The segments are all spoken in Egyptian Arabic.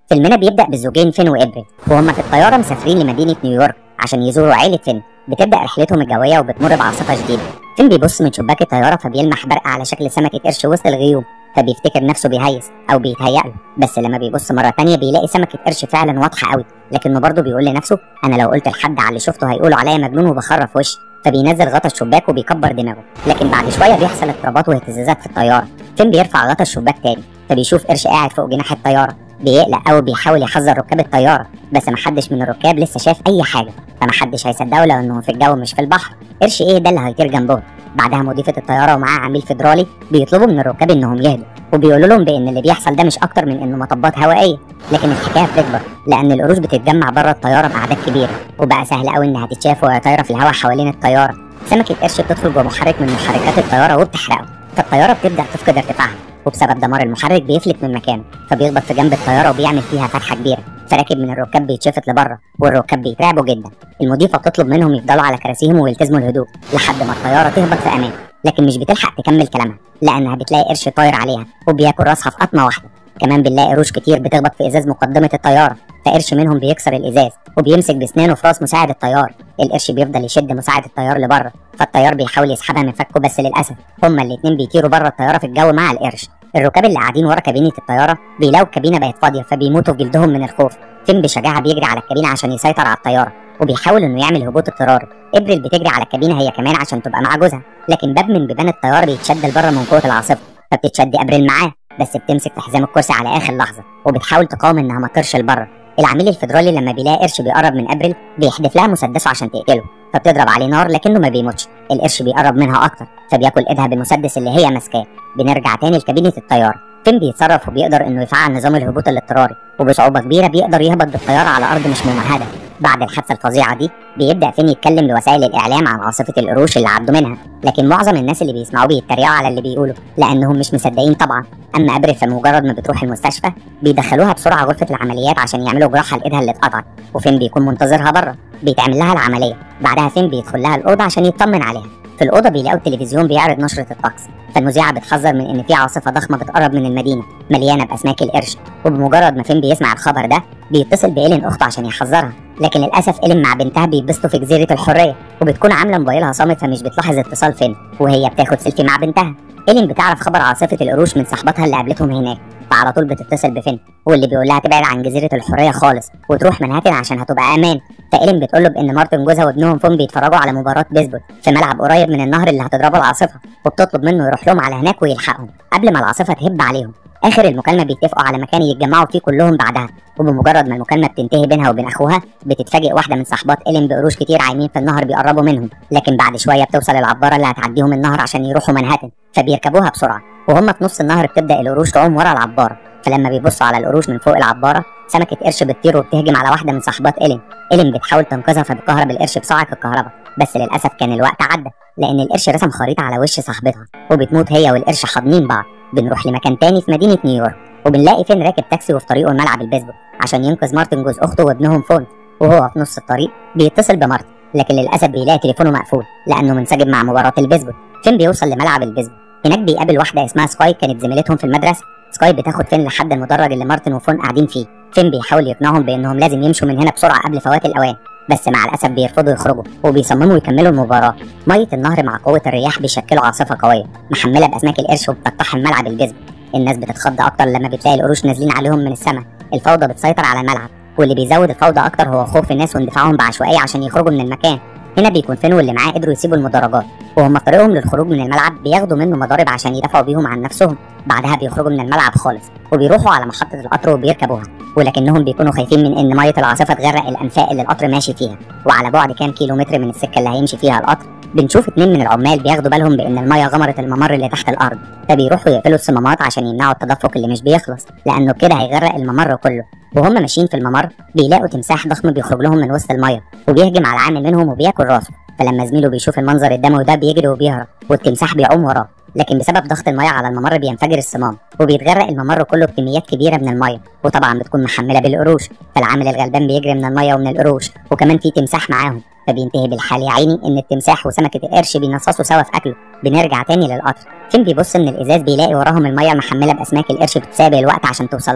فيلمنا بيبدا بالزوجين فين وابريل وهم في الطياره مسافرين لمدينه نيويورك عشان يزوروا عيله فين بتبدا رحلتهم الجويه وبتمر بعاصفه شديده فين بيبص من شباك الطياره فبيلمح برق على شكل سمكه قرش وسط الغيوم فبيفتكر نفسه بيهيس او بيتهيأ له بس لما بيبص مره تانية بيلاقي سمكه قرش فعلا واضحه قوي لكنه برضه بيقول لنفسه انا لو قلت لحد على اللي شفته هيقولوا عليا مجنون وبخرف وشي فبينزل غطا الشباك وبيكبر دماغه لكن بعد شويه بيحصل اضطرابات واهتزازات في الطياره فين بيرفع غطا الشباك تاني فبيشوف قرش قاعد فوق جناح الطياره بيقلق قوي بيحاول يحذر ركاب الطياره بس محدش من الركاب لسه شاف اي حاجه فمحدش هيصدقه لو انهم في الجو مش في البحر قرش ايه ده اللي هيطير جنبهم بعدها مضيفه الطياره ومعاه عميل فيدرالي بيطلبوا من الركاب انهم يهدوا وبيقولوا لهم بان اللي بيحصل ده مش اكتر من انه مطبات هوائيه لكن الحكايه بتكبر لان القروش بتتجمع بره الطياره باعداد كبيره وبقى سهل قوي انها تتشاف وهي طايره في الهواء حوالين الطياره سمكه قرش بتدخل جوه محرك من محركات الطياره وبتحرقه فالطياره بتبدا تفقد ارتفاعها وبسبب دمار المحرك بيفلت من مكانه فبيخبط في جنب الطياره وبيعمل فيها فتحه كبيره فراكب من الركاب بيتشفط لبره والركاب بيترعبوا جدا المضيفه بتطلب منهم يفضلوا على كراسيهم ويلتزموا الهدوء لحد ما الطياره تهبط في امان لكن مش بتلحق تكمل كلامها لانها بتلاقي قرش طاير عليها وبياكل راسها في قطمه واحده كمان بنلاقي قروش كتير بتخبط في ازاز مقدمه الطياره فقرش منهم بيكسر الازاز وبيمسك بسنانه في راس مساعد الطيار القرش بيفضل يشد مساعد الطيار لبره فالطيار بيحاول يسحبها من فكه بس للاسف هما الاتنين بيطيروا بره الطياره في الجو مع القرش الركاب اللي قاعدين ورا كابينه الطياره بيلاقوا الكابينه بقت فاضيه فبيموتوا في جلدهم من الخوف فين بشجاعه بيجري على الكابينه عشان يسيطر على الطياره وبيحاول انه يعمل هبوط اضطراري ابريل بتجري على الكابينه هي كمان عشان تبقى مع جوزها لكن باب من بيبان الطياره بيتشد لبره من قوه العاصفه فبتتشد ابريل معاه بس بتمسك في حزام الكرسي على اخر لحظه وبتحاول تقاوم انها ما تطيرش لبره العميل الفيدرالي لما بيلاقي قرش بيقرب من ابريل بيحدف لها مسدسه عشان تقتله فبتضرب عليه نار لكنه ما بيموتش القرش بيقرب منها اكتر فبياكل ايدها بالمسدس اللي هي ماسكاه بنرجع تاني لكابينه الطياره فين بيتصرف وبيقدر انه يفعل نظام الهبوط الاضطراري وبصعوبه كبيره بيقدر يهبط بالطياره على ارض مش ممهده بعد الحادثه الفظيعه دي بيبدا فين يتكلم لوسائل الاعلام عن عاصفه القروش اللي عدوا منها لكن معظم الناس اللي بيسمعوه بيتريقوا على اللي بيقوله لانهم مش مصدقين طبعا اما ابريل فمجرد ما بتروح المستشفى بيدخلوها بسرعه غرفه العمليات عشان يعملوا جراحه لايدها اللي اتقطعت وفين بيكون منتظرها بره بيتعمل لها العمليه بعدها فين بيدخل لها الاوضه عشان يطمن عليها في الأوضة بيلاقوا التلفزيون بيعرض نشرة الطقس فالمذيعة بتحذر من إن في عاصفة ضخمة بتقرب من المدينة مليانة بأسماك القرش وبمجرد ما فين بيسمع الخبر ده بيتصل بإيلين أخته عشان يحذرها لكن للأسف إيلين مع بنتها بيتبسطوا في جزيرة الحرية وبتكون عاملة موبايلها صامت فمش بتلاحظ اتصال فين وهي بتاخد سيلفي مع بنتها إيلين بتعرف خبر عاصفة القروش من صاحبتها اللي قابلتهم هناك فعلى طول بتتصل بفين واللي بيقول لها تبعد عن جزيرة الحرية خالص وتروح منهاتن عشان هتبقى أمان فإيلين بتقول له بإن مارتن جوزها وابنهم فون بيتفرجوا على مباراة بيسبول في ملعب قريب من النهر اللي هتضربه العاصفة وبتطلب منه يروح لهم على هناك ويلحقهم قبل ما العاصفة تهب عليهم اخر المكالمه بيتفقوا على مكان يتجمعوا فيه كلهم بعدها وبمجرد ما المكالمه بتنتهي بينها وبين اخوها بتتفاجئ واحده من صاحبات إيلين بقروش كتير عايمين في النهر بيقربوا منهم لكن بعد شويه بتوصل العباره اللي هتعديهم النهر عشان يروحوا منهاتن فبيركبوها بسرعه وهم في نص النهر بتبدا القروش تعوم ورا العباره فلما بيبصوا على القروش من فوق العباره سمكه قرش بتطير وبتهجم على واحده من صاحبات إيلين إيلين بتحاول تنقذها فبتكهرب القرش بصاعق الكهرباء بس للاسف كان الوقت عدى لان القرش رسم خريطه على وش صاحبتها وبتموت هي والقرش حاضنين بعض بنروح لمكان تاني في مدينه نيويورك وبنلاقي فين راكب تاكسي وفي طريقه لملعب البيسبول عشان ينقذ مارتن جوز اخته وابنهم فون وهو في نص الطريق بيتصل بمارتن لكن للاسف بيلاقي تليفونه مقفول لانه منسجم مع مباراه البيسبول فين بيوصل لملعب البيسبول هناك بيقابل واحده اسمها سكاي كانت زميلتهم في المدرسه سكاي بتاخد فين لحد المدرج اللي مارتن وفون قاعدين فيه فين بيحاول يقنعهم بانهم لازم يمشوا من هنا بسرعه قبل فوات الاوان بس مع الاسف بيرفضوا يخرجوا وبيصمموا يكملوا المباراه ميه النهر مع قوه الرياح بيشكلوا عاصفه قويه محمله باسماك القرش وبتقتحم ملعب البيسبول الناس بتتخض اكتر لما بتلاقي القروش نازلين عليهم من السماء الفوضى بتسيطر على الملعب واللي بيزود الفوضى اكتر هو خوف الناس واندفاعهم بعشوائيه عشان يخرجوا من المكان هنا بيكون فين واللي معاه قدروا يسيبوا المدرجات وهم في طريقهم للخروج من الملعب بياخدوا منه مضارب عشان يدافعوا بيهم عن نفسهم بعدها بيخرجوا من الملعب خالص وبيروحوا على محطة القطر وبيركبوها ولكنهم بيكونوا خايفين من ان مية العاصفة تغرق الانفاق اللي القطر ماشي فيها وعلى بعد كام كيلو متر من السكة اللي هيمشي فيها القطر بنشوف اتنين من العمال بياخدوا بالهم بان المية غمرت الممر اللي تحت الارض فبيروحوا يقفلوا الصمامات عشان يمنعوا التدفق اللي مش بيخلص لانه كده هيغرق الممر كله وهم ماشيين في الممر بيلاقوا تمساح ضخم بيخرج لهم من وسط المية وبيهجم على عامل منهم وبياكل راسه فلما زميله بيشوف المنظر قدامه ده بيجري وبيهرب والتمساح بيعوم وراه لكن بسبب ضغط المية على الممر بينفجر الصمام وبيتغرق الممر كله بكميات كبيرة من المية وطبعا بتكون محملة بالقروش فالعامل الغلبان بيجري من المية ومن القروش وكمان في تمساح معاهم فبينتهي بالحال يا عيني ان التمساح وسمكة القرش بينصصوا سوا في اكله بنرجع تاني للقطر فين بيبص من الازاز بيلاقي وراهم المية المحملة باسماك القرش بتسابق الوقت عشان توصل لهم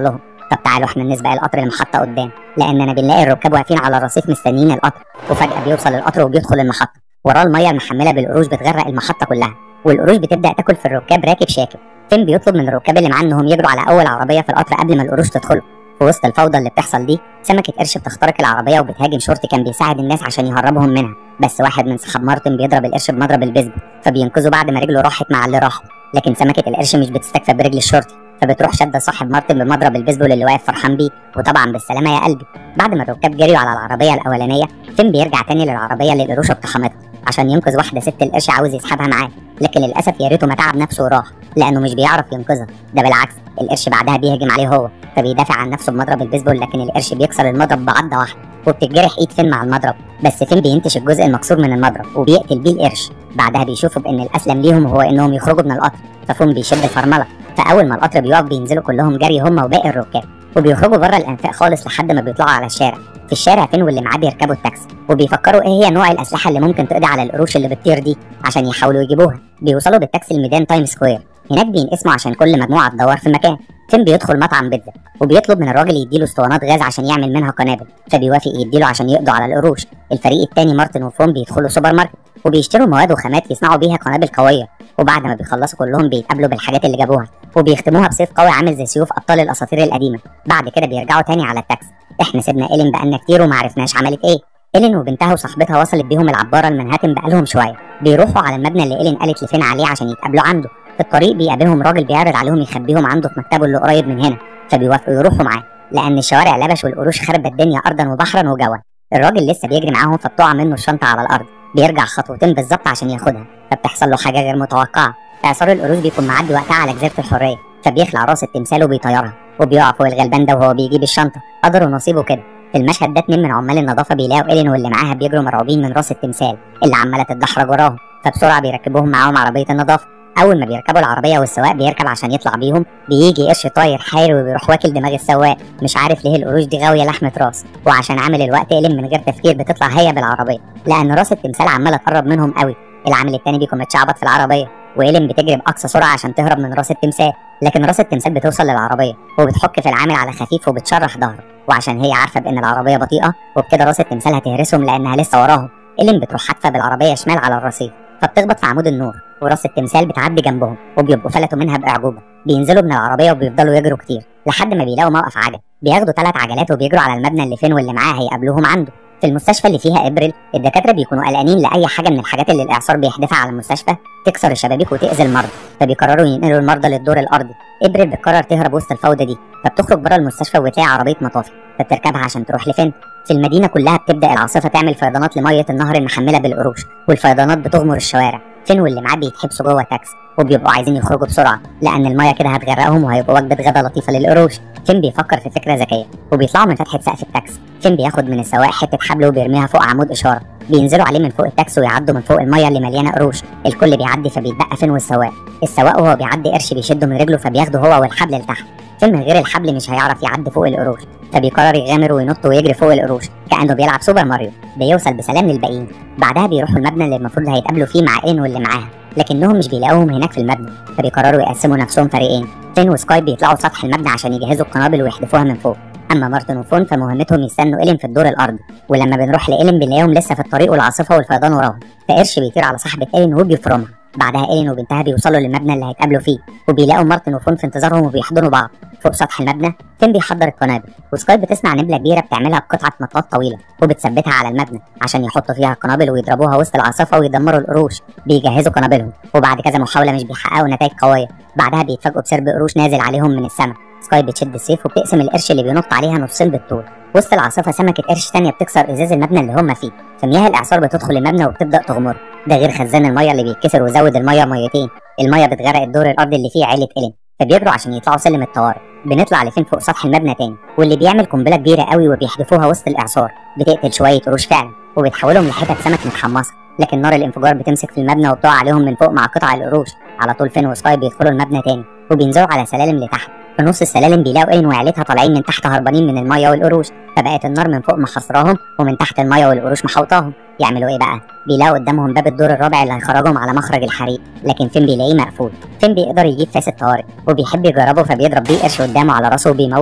طب تعالوا احنا نسبق القطر المحطه قدام لاننا بنلاقي الركاب واقفين على الرصيف مستنيين القطر وفجاه بيوصل القطر وبيدخل المحطه وراه الميه المحمله بالقروش بتغرق المحطه كلها والقروش بتبدا تاكل في الركاب راكب شاكب فين بيطلب من الركاب اللي معاه انهم يجروا على اول عربيه في القطر قبل ما القروش تدخله في وسط الفوضى اللي بتحصل دي سمكة قرش بتخترق العربية وبتهاجم شرطي كان بيساعد الناس عشان يهربهم منها بس واحد من صحاب مارتن بيضرب القرش بمضرب البيسبول فبينقذه بعد ما رجله راحت مع اللي راحوا لكن سمكة القرش مش بتستكفى برجل الشرطي فبتروح شادة صاحب مارتن بمضرب البيسبول اللي واقف فرحان بيه وطبعا بالسلامة يا قلبي بعد ما الركاب جريوا على العربية الأولانية فين بيرجع تاني للعربية اللي القروش اقتحمتها عشان ينقذ واحدة ست القرش عاوز يسحبها معاه لكن للأسف يا ريته ما تعب نفسه وراح لأنه مش بيعرف ينقذها ده بالعكس القرش بعدها بيهجم عليه هو فبيدافع عن نفسه بمضرب البيسبول لكن القرش بيكسر المضرب بعضة واحدة وبتتجرح ايد فين مع المضرب بس فين بينتش الجزء المكسور من المضرب وبيقتل بيه القرش بعدها بيشوفوا بان الاسلم ليهم هو انهم يخرجوا من القطر ففون بيشد الفرمله فاول ما القطر بيقف بينزلوا كلهم جري هم وباقي الركاب وبيخرجوا بره الانفاق خالص لحد ما بيطلعوا على الشارع في الشارع فين واللي معاه بيركبوا التاكسي وبيفكروا ايه هي نوع الاسلحه اللي ممكن تقضي على القروش اللي بتطير دي عشان يحاولوا يجيبوها بيوصلوا بالتاكسي لميدان تايم سكوير هناك بينقسموا عشان كل مجموعه تدور في مكان فين بيدخل مطعم بيتزا وبيطلب من الراجل يديله اسطوانات غاز عشان يعمل منها قنابل فبيوافق يديله عشان يقضوا على القروش الفريق التاني مارتن وفون بيدخلوا سوبر ماركت وبيشتروا مواد وخامات يصنعوا بيها قنابل قويه وبعد ما بيخلصوا كلهم بيتقابلوا بالحاجات اللي جابوها وبيختموها بسيف قوي عامل زي سيوف ابطال الاساطير القديمه بعد كده بيرجعوا تاني على التاكسي احنا سيبنا ايلين بقالنا كتير وما عرفناش عملت ايه ايلين وبنتها وصاحبتها وصلت بيهم العباره لمنهاتن بقالهم شويه بيروحوا على المبنى اللي ايلين قالت لفين عليه عشان يتقابلوا عنده في الطريق بيقابلهم راجل بيعرض عليهم يخبيهم عنده في مكتبه اللي قريب من هنا فبيوافقوا يروحوا معاه لان الشوارع لبش والقروش خربت الدنيا ارضا وبحرا وجوا الراجل لسه بيجري معاهم فبتقع منه الشنطه على الارض بيرجع خطوتين بالظبط عشان ياخدها فبتحصل له حاجه غير متوقعه اعصار القروش بيكون معدي وقتها على جزيره الحريه فبيخلع راس التمثال وبيطيرها وبيقع فوق الغلبان ده وهو بيجيب الشنطه قدره نصيبه كده في المشهد ده اتنين من عمال النظافه بيلاقوا ايلين واللي معاها بيجروا مرعوبين من راس التمثال اللي عماله تتدحرج وراهم فبسرعه بيركبوهم معاهم عربيه النظافه اول ما بيركبوا العربيه والسواق بيركب عشان يطلع بيهم بيجي قرش طاير حير وبيروح واكل دماغ السواق مش عارف ليه القروش دي غاويه لحمه راس وعشان عامل الوقت قلم من غير تفكير بتطلع هي بالعربيه لان راس التمثال عماله تقرب منهم قوي العامل التاني بيكون متشعبط في العربيه وإيلين بتجري بأقصى سرعة عشان تهرب من راس التمثال لكن راس التمثال بتوصل للعربية وبتحك في العامل على خفيف وبتشرح ظهره وعشان هي عارفة بإن العربية بطيئة وبكده راس التمثال هتهرسهم لأنها لسه وراهم إيلين بتروح حادفة بالعربية شمال على الرصيف فبتخبط في عمود النور وراس التمثال بتعدي جنبهم وبيبقوا فلتوا منها بأعجوبة بينزلوا من العربية وبيفضلوا يجروا كتير لحد ما بيلاقوا موقف عجل بياخدوا ثلاث عجلات وبيجروا على المبنى اللي فين واللي معاه هيقابلوهم عنده في المستشفى اللي فيها ابريل الدكاتره بيكونوا قلقانين لاي حاجه من الحاجات اللي الاعصار بيحدفها على المستشفى تكسر الشبابيك وتاذي المرضى فبيقرروا ينقلوا المرضى للدور الارضي ابريل بتقرر تهرب وسط الفوضى دي فبتخرج بره المستشفى وتلاقي عربيه مطافي فبتركبها عشان تروح لفين في المدينه كلها بتبدا العاصفه تعمل فيضانات لميه النهر المحمله بالقروش والفيضانات بتغمر الشوارع فين واللي معاه بيتحبسوا جوه تاكسي وبيبقوا عايزين يخرجوا بسرعه لان الميه كده هتغرقهم وهيبقوا وجبه غدا لطيفه للقروش فين بيفكر في فكره ذكيه وبيطلعوا من فتحه سقف التاكسي فين بياخد من السواق حته حبل وبيرميها فوق عمود اشاره بينزلوا عليه من فوق التاكسي ويعدوا من فوق الميه اللي مليانه قروش الكل بيعدي فبيتبقى فين والسواق السواق وهو بيعدي قرش بيشده من رجله فبياخده هو والحبل لتحت فين من غير الحبل مش هيعرف يعدي فوق القروش فبيقرر يغامر وينط ويجري فوق القروش كانه بيلعب سوبر ماريو بيوصل بسلام للباقيين بعدها بيروحوا المبنى اللي المفروض هيتقابلوا فيه مع اين واللي معاها لكنهم مش بيلاقوهم هناك في المبنى فبيقرروا يقسموا نفسهم فريقين فين وسكاي بيطلعوا سطح المبنى عشان يجهزوا القنابل ويحدفوها من فوق اما مارتن وفون فمهمتهم يستنوا إيلين في الدور الارضي ولما بنروح لإيلين بنلاقيهم لسه في الطريق والعاصفه والفيضان وراهم فقرش بيطير على صاحبه إيلين وبيفرمها بعدها إيلين وبنتها بيوصلوا للمبنى اللي هيتقابلوا فيه وبيلاقوا مارتن وفون في انتظارهم وبيحضنوا بعض فوق سطح المبنى فين بيحضر القنابل وسكاي بتسمع نبله كبيره بتعملها بقطعه مطاط طويله وبتثبتها على المبنى عشان يحطوا فيها القنابل ويضربوها وسط العاصفه ويدمروا القروش بيجهزوا قنابلهم وبعد كذا محاوله مش بيحققوا نتائج قويه بعدها بيتفاجئوا بسرب قروش نازل عليهم من السماء سكاي بتشد السيف وبتقسم القرش اللي بينط عليها نصين بالطول وسط العاصفه سمكه قرش تانية بتكسر ازاز المبنى اللي هم فيه فمياه الاعصار بتدخل المبنى وبتبدا تغمره ده غير خزان الميه اللي بيتكسر وزود الميه ميتين الميه بتغرق الدور الارضي اللي فيه عيله إيلين فبيجروا عشان يطلعوا سلم الطوارئ بنطلع لفين فوق سطح المبنى تاني واللي بيعمل قنبله كبيره قوي وبيحدفوها وسط الاعصار بتقتل شويه قروش فعلا وبتحولهم لحتت سمك متحمصه لكن نار الانفجار بتمسك في المبنى وبتقع عليهم من فوق مع قطع القروش على طول فين وسكاي بيدخلوا المبنى تاني وبينزلوا على سلالم لتحت في نص السلالم بيلاقوا اين وعيلتها طالعين من تحت هربانين من الميه والقروش فبقت النار من فوق محاصراهم ومن تحت الميه والقروش محوطاهم يعملوا ايه بقى بيلاقوا قدامهم باب الدور الرابع اللي هيخرجهم على مخرج الحريق لكن فين بيلاقيه مقفول فين بيقدر يجيب فاس الطوارئ وبيحب يجربه فبيضرب بيه قرش قدامه على راسه وبيموته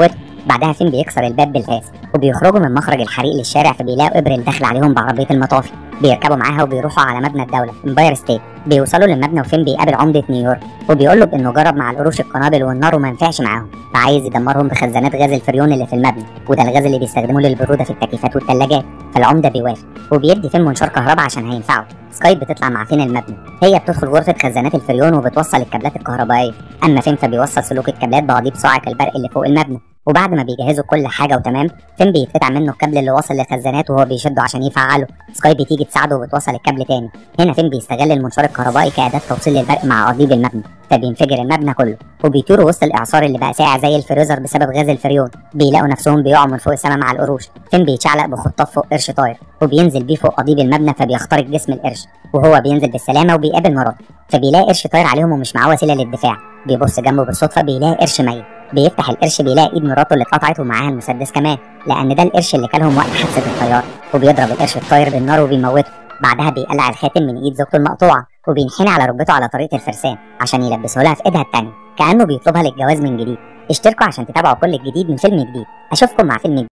بعدها فين بيكسر الباب بالفاس وبيخرجوا من مخرج الحريق للشارع فبيلاقوا ابريل داخل عليهم بعربيه المطافي بيركبوا معاها وبيروحوا على مبنى الدوله امباير ستيت بيوصلوا للمبنى وفين بيقابل عمده نيويورك وبيقول له بانه جرب مع القروش القنابل والنار وما نفعش معاهم فعايز يدمرهم بخزانات غاز الفريون اللي في المبنى وده الغاز اللي بيستخدموه للبروده في التكييفات والثلاجات فالعمده بيوافق وبيدي فين منشار كهرباء عشان هينفعه سكاي بتطلع مع فين المبنى هي بتدخل غرفه خزانات الفريون وبتوصل الكابلات الكهربائيه اما فين فبيوصل سلوك الكابلات بقضيب صاعق البرق اللي فوق المبنى وبعد ما بيجهزوا كل حاجه وتمام فين بيتقطع منه الكابل اللي واصل للخزانات وهو بيشده عشان يفعله سكاي بتيجي تساعده وبتوصل الكابل تاني هنا فين بيستغل المنشار الكهربائي كاداه توصيل للبرق مع قضيب المبنى فبينفجر المبنى كله وبيطيروا وسط الاعصار اللي بقى ساقع زي الفريزر بسبب غاز الفريون بيلاقوا نفسهم بيقعوا من فوق السما مع القروش فين بيتشعلق بخطاف فوق قرش طاير وبينزل بيه فوق قضيب المبنى فبيخترق جسم القرش وهو بينزل بالسلامه وبيقابل مراته فبيلاقي قرش طاير عليهم ومش معاه وسيله للدفاع بيبص جنبه بالصدفه بيلاقي قرش ميت بيفتح القرش بيلاقي ايد مراته اللي اتقطعت ومعاها المسدس كمان لان ده القرش اللي كلهم وقت حادثه الطياره وبيضرب القرش الطاير بالنار وبيموته بعدها بيقلع الخاتم من ايد زوجته المقطوعه وبينحني على ركبته على طريقه الفرسان عشان يلبسه لها في ايدها التانيه كانه بيطلبها للجواز من جديد اشتركوا عشان تتابعوا كل الجديد من فيلم جديد اشوفكم مع فيلم جديد